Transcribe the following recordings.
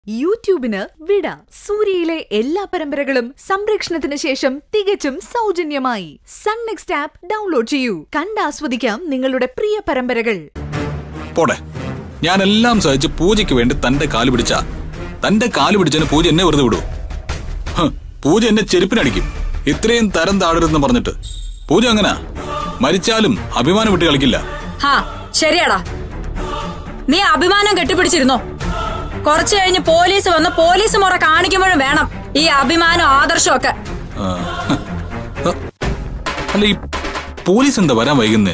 യൂട്യൂബിന് വിട സൂര്യയിലെ എല്ലാ പരമ്പരകളും സംരക്ഷണത്തിന് ശേഷം തികച്ചും സൗജന്യമായി സൺ നെക്സ്റ്റ് ആപ്പ് ഡൗൺലോഡ് ചെയ്യൂ കണ്ടാസ്വദിക്കാം നിങ്ങളുടെ പ്രിയ പരമ്പരകൾ പോടെ ഞാനെല്ലാം സഹിച്ച് പൂജയ്ക്ക് വേണ്ടി തന്റെ കാല് പിടിച്ച തന്റെ കാല് പിടിച്ചതിന് പൂജ എന്നെ വെറുതെ വിടൂ ഹ്, പൂജ എന്നെ ചെരുപ്പിനടിക്കും ഇത്രയും തരം താഴരുതെന്ന് പറഞ്ഞിട്ട് പൂജ അങ്ങനാ മരിച്ചാലും അഭിമാനം വിട്ട് കളിക്കില്ല ഹാ ശരിയാടാ നീ അഭിമാനം കെട്ടിപ്പിടിച്ചിരുന്നോ കുറച്ചു കഴിഞ്ഞ് പോലീസ് വന്ന് പോലീസ് മുറ കാണിക്കുമ്പോഴും വേണം ഈ അഭിമാനം ആദർശവും ഒക്കെ ആ, ഹ്. ഹ, അല്ല ഈ പോലീസ് എന്താ വരാൻ വൈകുന്നേ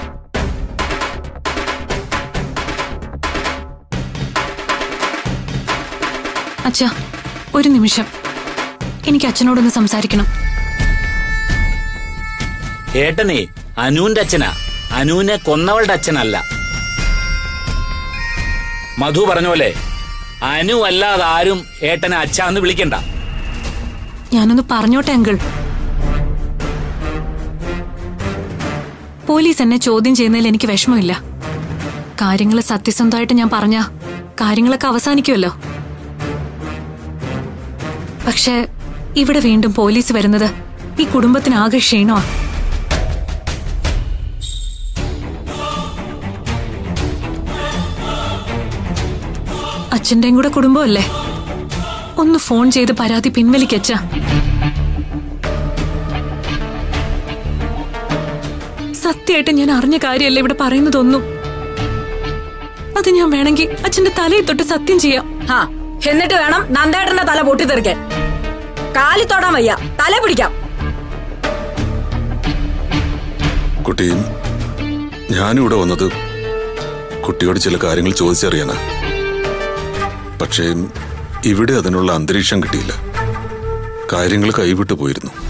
അച്ഛാ ഒരു നിമിഷം എനിക്ക് അച്ഛനോടൊന്ന് സംസാരിക്കണം ഏട്ടനെ അനുവിന്റെ അച്ഛനാ അനുവിനെ കൊന്നവളുടെ അച്ഛനല്ല മധു പറഞ്ഞ പോലെ അനു അല്ലാതെ ആരും ഏട്ടനെ അച്ഛാന്ന് വിളിക്കണ്ട ഞാനൊന്ന് പറഞ്ഞോട്ടെ അങ്കിൾ പോലീസ് എന്നെ ചോദ്യം ചെയ്യുന്നതിൽ എനിക്ക് വിഷമമില്ല കാര്യങ്ങൾ സത്യസന്ധമായിട്ട് ഞാൻ പറഞ്ഞ കാര്യങ്ങളൊക്കെ അവസാനിക്കുമല്ലോ പക്ഷേ ഇവിടെ വീണ്ടും പോലീസ് വരുന്നത് ഈ കുടുംബത്തിന് ആകെ ക്ഷീണമാ അച്ഛന്റെയും കൂടെ കുടുംബമല്ലേ ഒന്ന് ഫോൺ ചെയ്ത് പരാതി പിൻവലിക്കച്ച സത്യമായിട്ട് ഞാൻ അറിഞ്ഞ കാര്യമല്ല ഇവിടെ പറയുന്നതൊന്നും അത് ഞാൻ വേണമെങ്കിൽ അച്ഛന്റെ തലയിൽ തൊട്ട് സത്യം ചെയ്യാം ഹാ എന്നിട്ട് വേണം നന്ദേട്ടന്റെ തല പൊട്ടിത്തെറിക്കാൻ കാലി തൊടാൻ വയ്യ തല പിടിക്കാം കുട്ടിയും ഞാനിവിടെ വന്നത് കുട്ടിയോട് ചില കാര്യങ്ങൾ ചോദിച്ചറിയാനാ പക്ഷേ ഇവിടെ അതിനുള്ള അന്തരീക്ഷം കിട്ടിയില്ല കാര്യങ്ങൾ കൈവിട്ടു പോയിരുന്നു